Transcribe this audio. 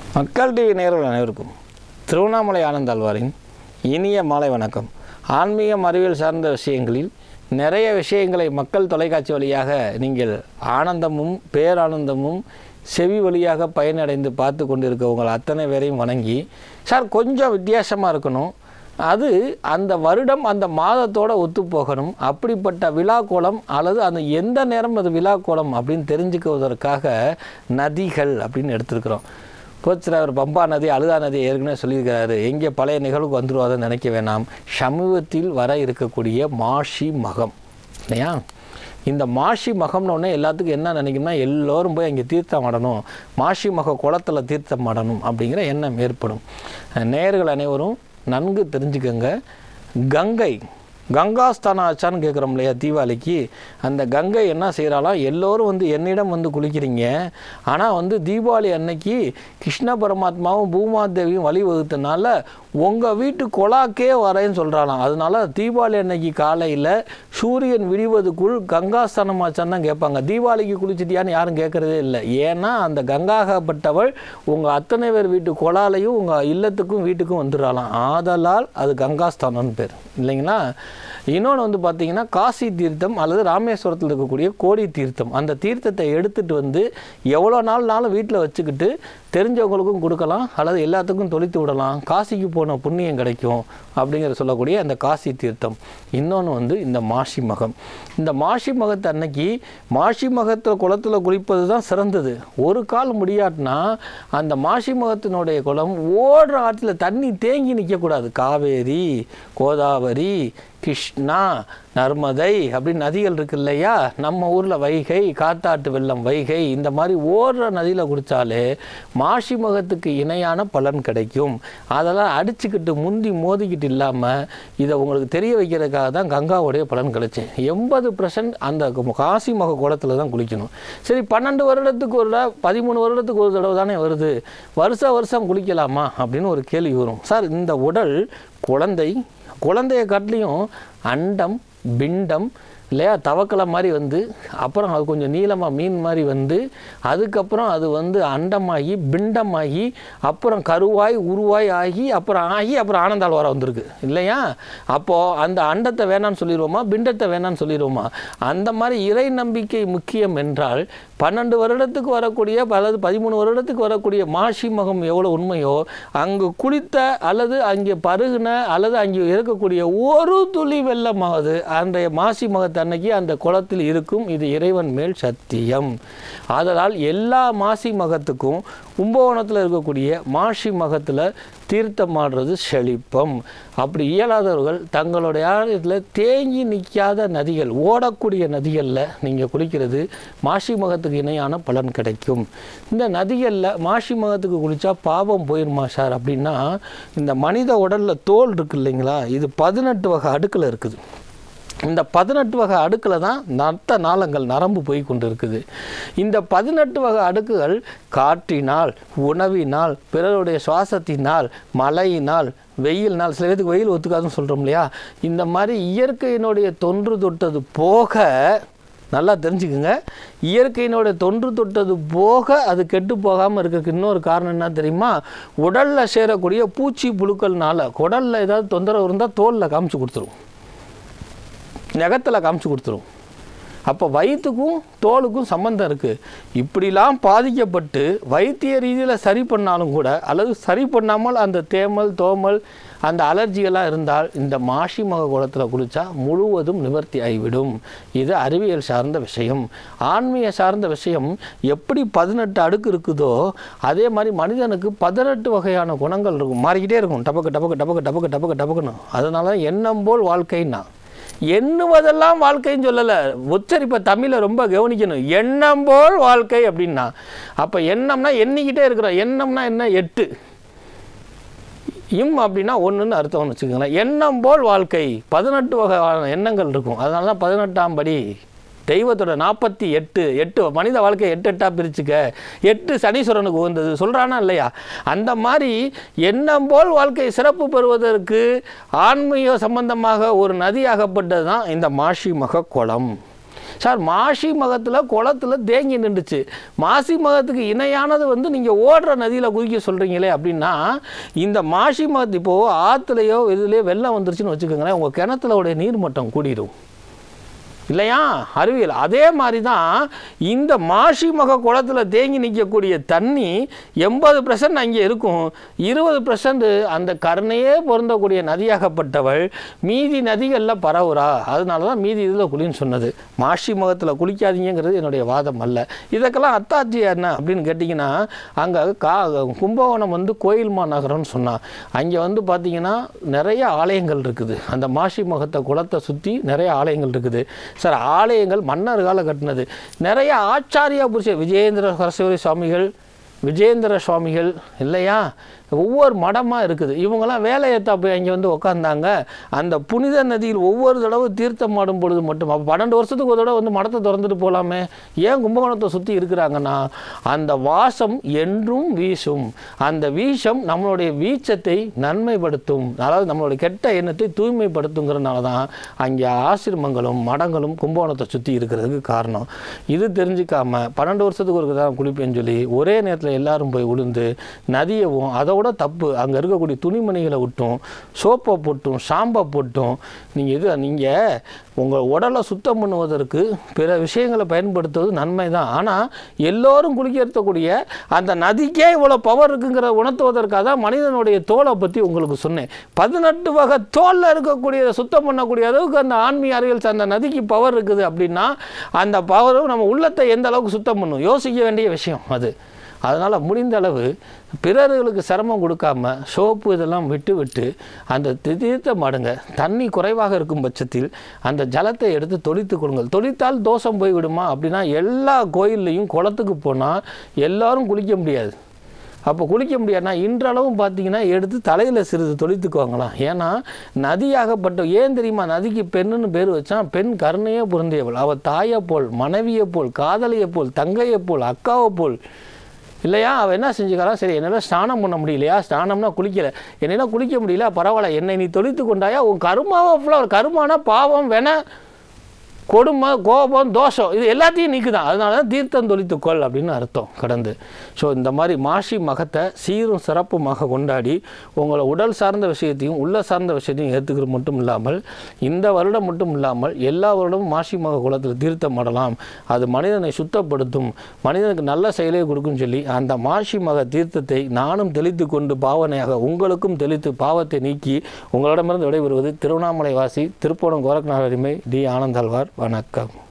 மக்கள் டிவி நேயர்கள் அனைவருக்கும் திருவண்ணாமலை ஆனந்தாழ்வாரின் இனிய மாலை வணக்கம் ஆன்மீகம் அறிவியல் சார்ந்த விஷயங்களில் நிறைய விஷயங்களை மக்கள் தொலைக்காட்சி வழியாக நீங்கள் ஆனந்தமும் பேரானந்தமும் செவி வழியாக பயனடைந்து பார்த்து கொண்டிருக்க உங்கள் அத்தனை பேரையும் வணங்கி சார் கொஞ்சம் வித்தியாசமாக இருக்கணும் அது அந்த வருடம் அந்த மாதத்தோட ஒத்து போகணும் அப்படிப்பட்ட விழா கோலம் அல்லது அந்த எந்த நேரம் அது விழா கோலம் அப்படின்னு தெரிஞ்சுக்குவதற்காக நதிகள் அப்படின்னு எடுத்திருக்கிறோம் போச்சுராவர் பம்பா நதி அழுதா நதி ஏற்கனவே சொல்லியிருக்கிறாரு எங்கே பழைய நிகழ்வுக்கு வந்துருவாதுன்னு நினைக்க வேணாம் சமீபத்தில் வர இருக்கக்கூடிய மாஷி மகம் இல்லையா இந்த மாஷி மகம்னு ஒன்று எல்லாத்துக்கும் என்ன நினைக்கணும்னா எல்லோரும் போய் அங்கே தீர்த்தம் ஆடணும் மாஷி மக குளத்தில் தீர்த்தம் ஆடணும் அப்படிங்கிற எண்ணம் ஏற்படும் நேயர்கள் அனைவரும் நன்கு தெரிஞ்சுக்கங்க கங்கை கங்காஸ்தானம் ஆச்சான்னு கேட்குறோம் இல்லையா தீபாவளிக்கு அந்த கங்கை என்ன செய்கிறாலாம் எல்லோரும் வந்து என்னிடம் வந்து குளிக்கிறீங்க ஆனால் வந்து தீபாவளி அன்னைக்கு கிருஷ்ண பரமாத்மாவும் பூமாதேவியும் வழிவகுத்தனால உங்கள் வீட்டு கொலாக்கே வரேன்னு சொல்கிறாளாம் அதனால தீபாவளி அன்னைக்கு காலையில் சூரியன் விடிவதுக்குள் கங்காஸ்தானம் ஆச்சான்னு தான் கேட்பாங்க தீபாவளிக்கு குளிச்சிட்டியான்னு யாரும் கேட்குறதே இல்லை ஏன்னா அந்த கங்காகப்பட்டவள் உங்கள் அத்தனை பேர் வீட்டு கொலாலையும் உங்கள் இல்லத்துக்கும் வீட்டுக்கும் வந்துடுறாளாம் ஆதலால் அது கங்காஸ்தானம்னு பேர் இல்லைங்களா இன்னொன்று வந்து பார்த்தீங்கன்னா காசி தீர்த்தம் அல்லது ராமேஸ்வரத்தில் இருக்கக்கூடிய கோடி தீர்த்தம் அந்த தீர்த்தத்தை எடுத்துகிட்டு வந்து எவ்வளோ நாள்னாலும் வீட்டில் வச்சுக்கிட்டு தெரிஞ்சவங்களுக்கும் கொடுக்கலாம் அல்லது எல்லாத்துக்கும் தொளித்து விடலாம் காசிக்கு போன புண்ணியம் கிடைக்கும் அப்படிங்கிற சொல்லக்கூடிய அந்த காசி தீர்த்தம் இன்னொன்று வந்து இந்த மாசி மகம் இந்த மாசி மகத்தை அன்னைக்கு மாசி மகத்தில் குளத்தில் குளிப்பது தான் சிறந்தது ஒரு கால் முடியாட்டினா அந்த மாசி மகத்தினுடைய குளம் ஓடுற ஆற்றுல தண்ணி தேங்கி நிற்கக்கூடாது காவேரி கோதாவரி கிருஷ்ணா நர்மதை அப்படின்னு நதிகள் இருக்கு இல்லையா நம்ம ஊரில் வைகை காத்தாட்டு வெள்ளம் வைகை இந்த மாதிரி ஓடுற நதியில் குடித்தாலே மாசி மகத்துக்கு இணையான பலன் கிடைக்கும் அதெல்லாம் அடிச்சுக்கிட்டு முந்தி மோதிக்கிட்டு இல்லாமல் இதை உங்களுக்கு தெரிய வைக்கிறதுக்காக தான் கங்காவுடைய பலன் கிடைச்சு எண்பது பர்சன்ட் அந்த காசி மக குளத்தில் தான் குளிக்கணும் சரி பன்னெண்டு வருடத்துக்கு ஒரு தடவை பதிமூணு வருடத்துக்கு ஒரு தடவை தானே வருது வருஷ வருஷம் குளிக்கலாமா அப்படின்னு ஒரு கேள்வி வரும் சார் இந்த உடல் குழந்தை குழந்தைய காட்டிலையும் அண்டம் பிண்டம் இல்லையா தவக்கலை மாதிரி வந்து அப்புறம் அது கொஞ்சம் நீளமாக மீன் மாதிரி வந்து அதுக்கப்புறம் அது வந்து அண்டமாகி பிண்டமாகி அப்புறம் கருவாய் உருவாய் ஆகி அப்புறம் ஆகி அப்புறம் ஆனந்தாள் வர வந்திருக்கு இல்லையா அப்போது அந்த அண்டத்தை வேணான்னு சொல்லிடுவோமா பிண்டத்தை வேணான்னு சொல்லிடுவோமா அந்த மாதிரி இறை நம்பிக்கை முக்கியம் என்றால் பன்னெண்டு வருடத்துக்கு வரக்கூடிய அல்லது பதிமூணு வருடத்துக்கு வரக்கூடிய மாசி மகம் எவ்வளோ உண்மையோ அங்கு குளித்த அல்லது அங்கே பருகின அல்லது அங்கே இருக்கக்கூடிய ஒரு துளி வெள்ளமாவது அன்றைய மாசி மகத்தை அன்னைக்கு அந்த குளத்தில் இருக்கும் இது இறைவன் மேல் சத்தியம் ஆதலால் எல்லா மாசி மகத்துக்கும் கும்பகோணத்தில் இருக்கக்கூடிய மாசி மகத்தில் தீர்த்தம் ஆடுறது செழிப்பம் அப்படி இயலாதவர்கள் தங்களுடைய ஆலயத்தில் தேங்கி நிற்காத நதிகள் ஓடக்கூடிய நதிகளில் நீங்கள் குளிக்கிறது மாசி மகத்துக்கு இணையான பலன் கிடைக்கும் இந்த நதிகளில் மாசி மகத்துக்கு குளித்தா பாவம் போயிருமா சார் அப்படின்னா இந்த மனித உடலில் தோல் இருக்கு இல்லைங்களா இது பதினெட்டு வகை அடுக்கில் இருக்குது இந்த பதினெட்டு வகை அடுக்கில் தான் நத்த நாளங்கள் நரம்பு போய் கொண்டு இருக்குது இந்த பதினெட்டு வகை அடுக்குகள் காற்றினால் உணவினால் பிறருடைய சுவாசத்தினால் மழையினால் வெயில்னால் சில பேருக்கு வெயில் ஒத்துக்காதுன்னு சொல்கிறோம் இல்லையா இந்த மாதிரி இயற்கையினுடைய தொன்று தொட்டது போக நல்லா தெரிஞ்சுக்குங்க இயற்கையினுடைய தொன்று தொட்டது போக அது கெட்டு போகாமல் இருக்கிறதுக்கு இன்னொரு காரணம் என்ன தெரியுமா உடலில் சேரக்கூடிய பூச்சி புழுக்கள்னால குடலில் ஏதாவது தொந்தரவு இருந்தால் தோலில் காமிச்சு கொடுத்துரும் நகத்தில் காமிச்சு கொடுத்துரும் அப்போ வயிற்றுக்கும் தோலுக்கும் சம்மந்தம் இருக்குது இப்படிலாம் பாதிக்கப்பட்டு வைத்திய ரீதியில் சரி பண்ணாலும் கூட அல்லது சரி பண்ணாமல் அந்த தேமல் தோமல் அந்த அலர்ஜிகளாக இருந்தால் இந்த மாசி மக குளத்தில் குளித்தா முழுவதும் நிவர்த்தி ஆகிவிடும் இது அறிவியல் சார்ந்த விஷயம் ஆன்மீக சார்ந்த விஷயம் எப்படி பதினெட்டு அடுக்கு இருக்குதோ அதே மாதிரி மனிதனுக்கு பதினெட்டு வகையான குணங்கள் இருக்கும் மாறிக்கிட்டே இருக்கும் டபக்கு டபக்கு டபக்கு டபக்கு டபக்கு டபக்குன்னு அதனால எண்ணம் போல் வாழ்க்கைன்னா எண்ணுவதெல்லாம் வாழ்க்கைன்னு சொல்லலை உச்சரிப்பை தமிழை ரொம்ப கவனிக்கணும் எண்ணம் போல் வாழ்க்கை அப்படின்னா அப்போ எண்ணம்னா எண்ணிக்கிட்டே இருக்கிறோம் எண்ணம்னா என்ன எட்டு இம் அப்படின்னா ஒன்றுன்னு அர்த்தம்னு வச்சுக்கோங்களேன் எண்ணம் போல் வாழ்க்கை பதினெட்டு வகையான எண்ணங்கள் இருக்கும் அதனால தான் பதினெட்டாம் படி தெய்வத்தோட நாற்பத்தி எட்டு எட்டு மனித வாழ்க்கையை எட்டு எட்டாக பிரிச்சுக்க எட்டு சனீஸ்வரனுக்கு உகந்தது சொல்கிறானா இல்லையா அந்த மாதிரி எண்ணம் போல் வாழ்க்கை சிறப்பு பெறுவதற்கு ஆன்மீக சம்பந்தமாக ஒரு நதியாகப்பட்டது தான் இந்த மாஷி மக குளம் சார் மாசி மகத்தில் குளத்துல தேங்கி நின்றுச்சு மாசி மகத்துக்கு இணையானது வந்து நீங்கள் ஓடுற நதியில் குதிக்க சொல்கிறீங்களே அப்படின்னா இந்த மாசி மகத்து இப்போது ஆற்றுலையோ இதுலேயோ வெள்ளம் வந்துருச்சுன்னு வச்சுக்கோங்களேன் உங்கள் கிணத்துல உடைய நீர்மட்டம் கூடிடும் இல்லையா அறிவியல் அதே மாதிரி தான் இந்த மாசி மக குளத்தில் தேங்கி நிற்கக்கூடிய தண்ணி எண்பது பர்சன்ட் அங்கே இருக்கும் இருபது பர்சன்ட் அந்த கருணையே பொருந்தக்கூடிய நதியாகப்பட்டவள் மீதி நதிகளில் பரவுறா அதனால தான் மீதி இதில் குளின்னு சொன்னது மாசி மகத்தில் குளிக்காதீங்கிறது என்னுடைய வாதம் அல்ல இதுக்கெல்லாம் அத்தாட்சி என்ன அப்படின்னு கேட்டிங்கன்னா அங்கே கா கும்பகோணம் வந்து கோயில்மா நகரம்னு சொன்னான் அங்கே வந்து பார்த்தீங்கன்னா நிறைய ஆலயங்கள் இருக்குது அந்த மாசி மகத்தை குளத்தை சுற்றி நிறைய ஆலயங்கள் இருக்குது சார் ஆலயங்கள் மன்னர் கால கட்டினது நிறைய ஆச்சாரியா புருஷ விஜயேந்திர சரஸ்வதி சுவாமிகள் விஜயேந்திர சுவாமிகள் இல்லையா ஒவ்வொரு மடமாக இருக்குது இவங்கெல்லாம் வேலையேற்றா போய் அங்கே வந்து உக்காந்தாங்க அந்த புனித நதியில் ஒவ்வொரு தடவை தீர்த்தம் ஆடும் பொழுது மட்டும் அப்போ பன்னெண்டு வருஷத்துக்கு ஒரு தடவை வந்து மடத்தை திறந்துட்டு போகலாமே ஏன் கும்பகோணத்தை சுற்றி இருக்கிறாங்கன்னா அந்த வாசம் என்றும் வீசும் அந்த வீசம் நம்மளுடைய வீச்சத்தை நன்மைப்படுத்தும் அதாவது நம்மளுடைய கெட்ட எண்ணத்தை தூய்மைப்படுத்துங்கிறதுனால தான் அங்கே ஆசிரமங்களும் மடங்களும் கும்பகோணத்தை சுற்றி இருக்கிறதுக்கு காரணம் இது தெரிஞ்சுக்காம பன்னெண்டு வருஷத்துக்கு ஒரு தான் குளிப்பேன்னு சொல்லி ஒரே நேரத்தில் எல்லாரும் போய் விழுந்து நதியவும் அதை விட தப்பு அங்கே இருக்கக்கூடிய துணிமணிகளை விட்டும் சோப்பை போட்டும் ஷாம்பை போட்டும் நீங்கள் இது நீங்கள் உங்கள் உடலை சுத்தம் பண்ணுவதற்கு பிற விஷயங்களை பயன்படுத்துவது நன்மை தான் ஆனால் எல்லோரும் குளிக்கிறக்கூடிய அந்த நதிக்கே இவ்வளோ பவர் இருக்குங்கிற உணர்த்துவதற்காக தான் மனிதனுடைய தோலை பற்றி உங்களுக்கு சொன்னேன் பதினெட்டு வகை தோலில் இருக்கக்கூடிய சுத்தம் பண்ணக்கூடிய அளவுக்கு அந்த ஆன்மீக அறிவியல் சார்ந்த நதிக்கு பவர் இருக்குது அப்படின்னா அந்த பவரும் நம்ம உள்ளத்தை எந்த அளவுக்கு சுத்தம் பண்ணும் யோசிக்க வேண்டிய விஷயம் அது அதனால் முடிந்த அளவு பிறர்களுக்கு சிரமம் கொடுக்காம சோப்பு இதெல்லாம் விட்டு விட்டு அந்த தீர்த்தம் மாடுங்க தண்ணி குறைவாக இருக்கும் பட்சத்தில் அந்த ஜலத்தை எடுத்து தொளித்து கொடுங்கள் தொளித்தால் தோஷம் போய்விடுமா அப்படின்னா எல்லா கோயில்லையும் குளத்துக்கு போனால் எல்லாரும் குளிக்க முடியாது அப்போ குளிக்க முடியாதுன்னா இன்றளவும் பார்த்தீங்கன்னா எடுத்து தலையில் சிறிது தொளித்துக்குவாங்களாம் ஏன்னா நதியாகப்பட்ட ஏன் தெரியுமா நதிக்கு பெண்ணுன்னு பேர் வச்சா பெண் கருணையே பொருந்தியவள் அவள் தாயை போல் மனைவியை போல் காதலியை போல் தங்கையை போல் அக்காவை போல் இல்லையா அவள் என்ன செஞ்சுக்கிறான் சரி என்னால் ஸ்நானம் பண்ண முடியலையா ஸ்நானம்னா குளிக்கல என்னால் குளிக்க முடியல பரவாயில்ல என்னை நீ தொளித்து கொண்டாயா உன் கருமாவை ஃபுல்லாக ஒரு கருமானா பாவம் வேணா கொடுமை கோபம் தோஷம் இது எல்லாத்தையும் நீக்குதான் அதனால தான் தீர்த்தம் தொளித்துக்கொள் அப்படின்னு அர்த்தம் கடந்து ஸோ இந்த மாதிரி மாசி மகத்தை சீரும் சிறப்புமாக கொண்டாடி உங்களை உடல் சார்ந்த விஷயத்தையும் உள்ள சார்ந்த விஷயத்தையும் ஏற்றுக்கிறது மட்டும் இல்லாமல் இந்த வருடம் மட்டும் இல்லாமல் எல்லா வருடமும் மாசி மக குளத்தில் தீர்த்தம் ஆடலாம் அது மனிதனை சுத்தப்படுத்தும் மனிதனுக்கு நல்ல செயலை கொடுக்கும்னு சொல்லி அந்த மாசி மக தீர்த்தத்தை நானும் தெளித்து கொண்டு பாவனையாக உங்களுக்கும் தெளித்து பாவத்தை நீக்கி உங்களிடமிருந்து விடைபெறுவது திருவண்ணாமலை வாசி திருப்போணம் கோரக்நாத் அடிமை டி ஆனந்தாழ்வார் வணக்கம்